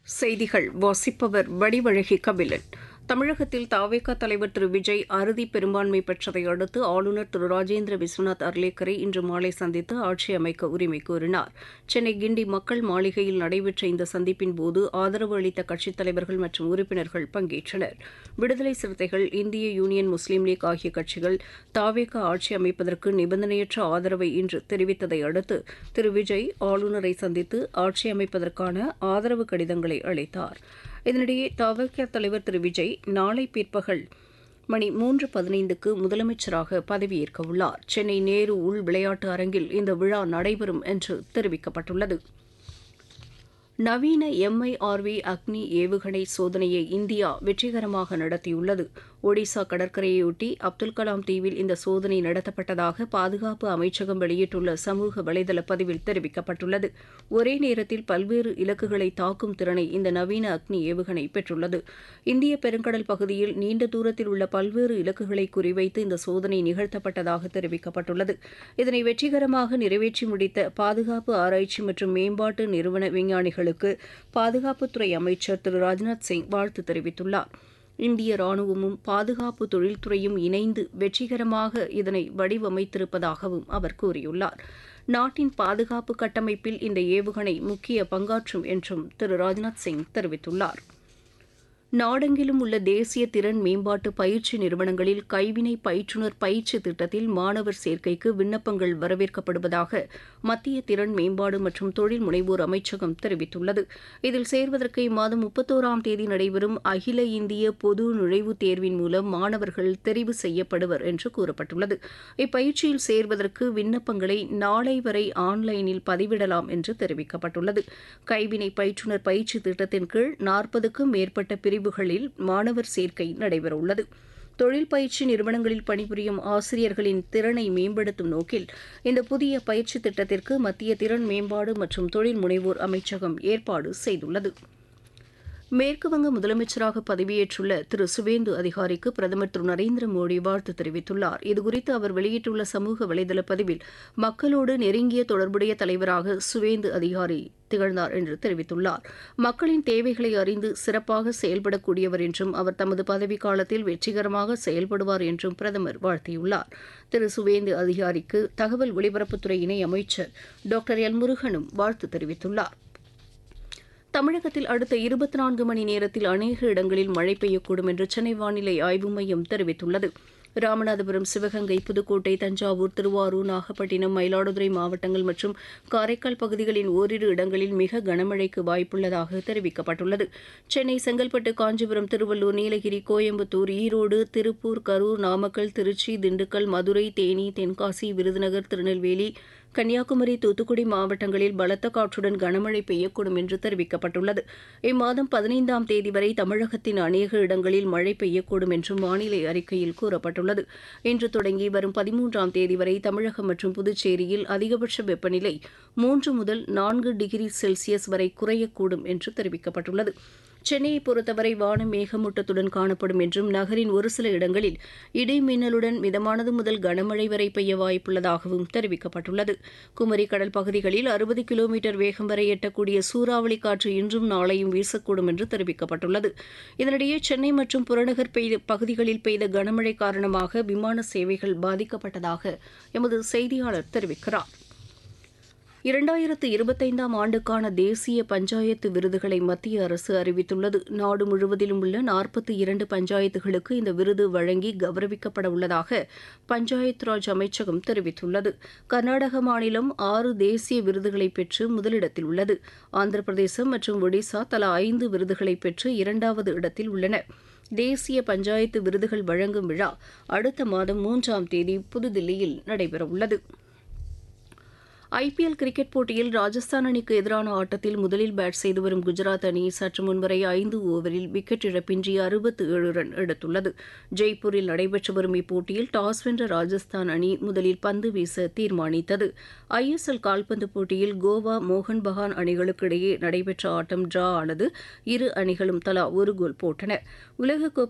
செய்திகள் வாசிப்பவர் வடிவழகி கபிலன் தமிழகத்தில் தாவேகா தலைவர் திரு விஜய் அறுதி பெரும்பான்மை பெற்றதை அடுத்து ஆளுநர் திரு ராஜேந்திர விஸ்வநாத் அர்லேக்கரை இன்று மாலை சந்தித்து ஆட்சி அமைக்க உரிமை கோரினார் சென்னை கிண்டி மக்கள் மாளிகையில் நடைபெற்ற இந்த சந்திப்பின் போது ஆதரவு அளித்த கட்சித் தலைவர்கள் மற்றும் உறுப்பினர்கள் பங்கேற்றனர் விடுதலை சிறுத்தைகள் இந்திய யூனியன் முஸ்லீம் லீக் ஆகிய கட்சிகள் தாவேகா ஆட்சி அமைப்பதற்கு நிபந்தனையற்ற ஆதரவை இன்று தெரிவித்ததை அடுத்து திரு விஜய் ஆளுநரை சந்தித்து ஆட்சி அமைப்பதற்கான ஆதரவு கடிதங்களை அளித்தார் இதனிடையே தவக தலைவர் திரு விஜய் நாளை பிற்பகல் மணி மூன்று பதினைந்துக்கு முதலமைச்சராக பதவியேற்க உள்ளார் சென்னை நேரு உள் விளையாட்டு அரங்கில் இந்த விழா நடைபெறும் என்று தெரிவிக்கப்பட்டுள்ளது நவீன எம்ஐஆர்வி அக்னி ஏவுகணை சோதனையை இந்தியா வெற்றிகரமாக நடத்தியுள்ளது ஒடிசா கடற்கரையொட்டி அப்துல் கலாம் தீவில் இந்த சோதனை நடத்தப்பட்டதாக பாதுகாப்பு அமைச்சகம் வெளியிட்டுள்ள சமூக வலைதள பதிவில் தெரிவிக்கப்பட்டுள்ளது ஒரே நேரத்தில் பல்வேறு இலக்குகளை தாக்கும் திறனை இந்த நவீன அக்னி ஏவுகணை பெற்றுள்ளது இந்திய பெருங்கடல் பகுதியில் நீண்ட தூரத்தில் உள்ள பல்வேறு இலக்குகளை குறிவைத்து இந்த சோதனை நிகழ்த்தப்பட்டதாக தெரிவிக்கப்பட்டுள்ளது இதனை வெற்றிகரமாக நிறைவேற்றி முடித்த பாதுகாப்பு ஆராய்ச்சி மற்றும் மேம்பாட்டு நிறுவன விஞ்ஞானிகளுக்கு பாதுகாப்புத்துறை அமைச்சர் திரு ராஜ்நாத் சிங் வாழ்த்து தெரிவித்துள்ளார் இந்திய ராணுவமும் பாதுகாப்பு தொழில்துறையும் இணைந்து வெற்றிகரமாக இதனை வடிவமைத்திருப்பதாகவும் அவர் கூறியுள்ளார் நாட்டின் பாதுகாப்பு கட்டமைப்பில் இந்த ஏவுகணை முக்கிய பங்காற்றும் என்றும் திரு ராஜ்நாத் சிங் தெரிவித்துள்ளார் நாடெங்கிலும் உள்ள தேசிய திறன் மேம்பாட்டு பயிற்சி நிறுவனங்களில் கைவினை பயிற்றுநர் பயிற்சி திட்டத்தில் மாணவர் சேர்க்கைக்கு விண்ணப்பங்கள் வரவேற்கப்படுவதாக மத்திய திறன் மேம்பாடு மற்றும் தொழில் முனைவோர் அமைச்சகம் தெரிவித்துள்ளது இதில் சேர்வதற்கு இம்மாதம் முப்பத்தோராம் தேதி நடைபெறும் அகில இந்திய பொது நுழைவுத் தேர்வின் மூலம் மாணவர்கள் தெரிவு செய்யப்படுவர் என்று கூறப்பட்டுள்ளது இப்பயிற்சியில் சேர்வதற்கு விண்ணப்பங்களை நாளை வரை ஆன்லைனில் பதிவிடலாம் என்று தெரிவிக்கப்பட்டுள்ளது கைவினை பயிற்றுநர் பயிற்சி திட்டத்தின் கீழ் நாற்பதுக்கும் மேற்பட்ட பிரிவுகளில் மாணவர் சேர்க்கை நடைபெறவுள்ளது தொழில் பயிற்சி நிறுவனங்களில் பணிபுரியும் ஆசிரியர்களின் திறனை மேம்படுத்தும் நோக்கில் இந்த புதிய பயிற்சி திட்டத்திற்கு மத்திய திறன் மேம்பாடு மற்றும் தொழில் முனைவோர் அமைச்சகம் ஏற்பாடு செய்துள்ளது மேற்குவங்க முதலமைச்சராக பதவியேற்றுள்ள திரு சுவேந்து அதிகாரிக்கு பிரதமர் திரு நரேந்திர மோடி வாழ்த்து தெரிவித்துள்ளார் இதுகுறித்து அவர் வெளியிட்டுள்ள சமூக வலைதள பதிவில் மக்களோடு நெருங்கிய தொடர்புடைய தலைவராக சுவேந்து அதிகாரி திகழ்ந்தார் என்று தெரிவித்துள்ளார் மக்களின் தேவைகளை அறிந்து சிறப்பாக செயல்படக்கூடியவர் என்றும் அவர் தமது பதவிக்காலத்தில் வெற்றிகரமாக செயல்படுவார் என்றும் பிரதமர் வாழ்த்தியுள்ளார் திரு சுவேந்து அதிகாரிக்கு தகவல் ஒலிபரப்புத்துறை இணை அமைச்சர் டாக்டர் எல் முருகனும் வாழ்த்து தெரிவித்துள்ளார் தமிழகத்தில் அடுத்த இருபத்தி நான்கு மணி நேரத்தில் அநேக இடங்களில் மழை பெய்யக்கூடும் என்று சென்னை வானிலை ஆய்வு மையம் தெரிவித்துள்ளது ராமநாதபுரம் சிவகங்கை புதுக்கோட்டை தஞ்சாவூர் திருவாரூர் நாகப்பட்டினம் மயிலாடுதுறை மாவட்டங்கள் மற்றும் காரைக்கால் பகுதிகளின் ஓரிரு இடங்களில் மிக கனமழைக்கு வாய்ப்புள்ளதாக தெரிவிக்கப்பட்டுள்ளது சென்னை செங்கல்பட்டு காஞ்சிபுரம் திருவள்ளூர் நீலகிரி கோயம்புத்தூர் ஈரோடு திருப்பூர் கரூர் நாமக்கல் திருச்சி திண்டுக்கல் மதுரை தேனி தென்காசி விருதுநகர் திருநெல்வேலி கன்னியாகுமரி தூத்துக்குடி மாவட்டங்களில் பலத்த காற்றுடன் கனமழை பெய்யக்கூடும் என்று தெரிவிக்கப்பட்டுள்ளது இம்மாதம் பதினைந்தாம் தேதி வரை தமிழகத்தின் அநேக இடங்களில் மழை பெய்யக்கூடும் என்றும் வானிலை அறிக்கையில் கூறப்பட்டுள்ளது இன்று தொடங்கி வரும் பதிமூன்றாம் தேதி வரை தமிழகம் மற்றும் புதுச்சேரியில் அதிகபட்ச வெப்பநிலை மூன்று முதல் நான்கு டிகிரி செல்சியஸ் வரை குறையக்கூடும் என்று தெரிவிக்கப்பட்டுள்ளது சென்னையை பொறுத்தவரை வானம் மேகமூட்டத்துடன் காணப்படும் என்றும் நகரின் ஒரு சில இடங்களில் இடி மின்னலுடன் மிதமானது முதல் கனமழை வரை பெய்ய வாய்ப்புள்ளதாகவும் தெரிவிக்கப்பட்டுள்ளது குமரி கடல் பகுதிகளில் அறுபது கிலோமீட்டர் வேகம் வரை எட்டக்கூடிய சூறாவளி காற்று இன்றும் நாளையும் வீசக்கூடும் என்று தெரிவிக்கப்பட்டுள்ளது இதனிடையே சென்னை மற்றும் புறநகர் பெய்த பகுதிகளில் பெய்த கனமழை காரணமாக விமான சேவைகள் பாதிக்கப்பட்டதாக எமது செய்தியாளர் தெரிவிக்கிறார் இரண்டாயிரத்து இருபத்தைந்தாம் ஆண்டுக்கான தேசிய பஞ்சாயத்து விருதுகளை மத்திய அரசு அறிவித்துள்ளது நாடு முழுவதிலும் உள்ள நாற்பத்தி இரண்டு பஞ்சாயத்துகளுக்கு இந்த விருது வழங்கி கௌரவிக்கப்பட உள்ளதாக பஞ்சாயத் ராஜ் அமைச்சகம் தெரிவித்துள்ளது கர்நாடக மாநிலம் ஆறு தேசிய விருதுகளை பெற்று முதலிடத்தில் உள்ளது ஆந்திர பிரதேசம் மற்றும் ஒடிசா தலா ஐந்து விருதுகளை பெற்று இரண்டாவது இடத்தில் உள்ளன தேசிய பஞ்சாயத்து விருதுகள் வழங்கும் விழா அடுத்த மாதம் மூன்றாம் தேதி புதுதில்லியில் நடைபெறவுள்ளது ஐபிஎல் கிரிக்கெட் போட்டியில் ராஜஸ்தான் அணிக்கு எதிரான ஆட்டத்தில் முதலில் பேட் செய்து வரும் குஜராத் அணி சற்று முன்வரை ஐந்து ஓவரில் விக்கெட் இழப்பின்றி அறுபத்து ஏழு ரன் எடுத்துள்ளது ஜெய்ப்பூரில் நடைபெற்று வரும் இப்போட்டியில் டாஸ் வென்ற ராஜஸ்தான் அணி முதலில் பந்து வீச தீர்மானித்தது ஐஎஸ்எல் கால்பந்து போட்டியில் கோவா மோகன் பகான் அணிகளுக்கு இடையே நடைபெற்ற ஆட்டம் டிரா ஆனது இரு அணிகளும் தலா ஒரு கோல் போட்டன உலகக்கோப்பை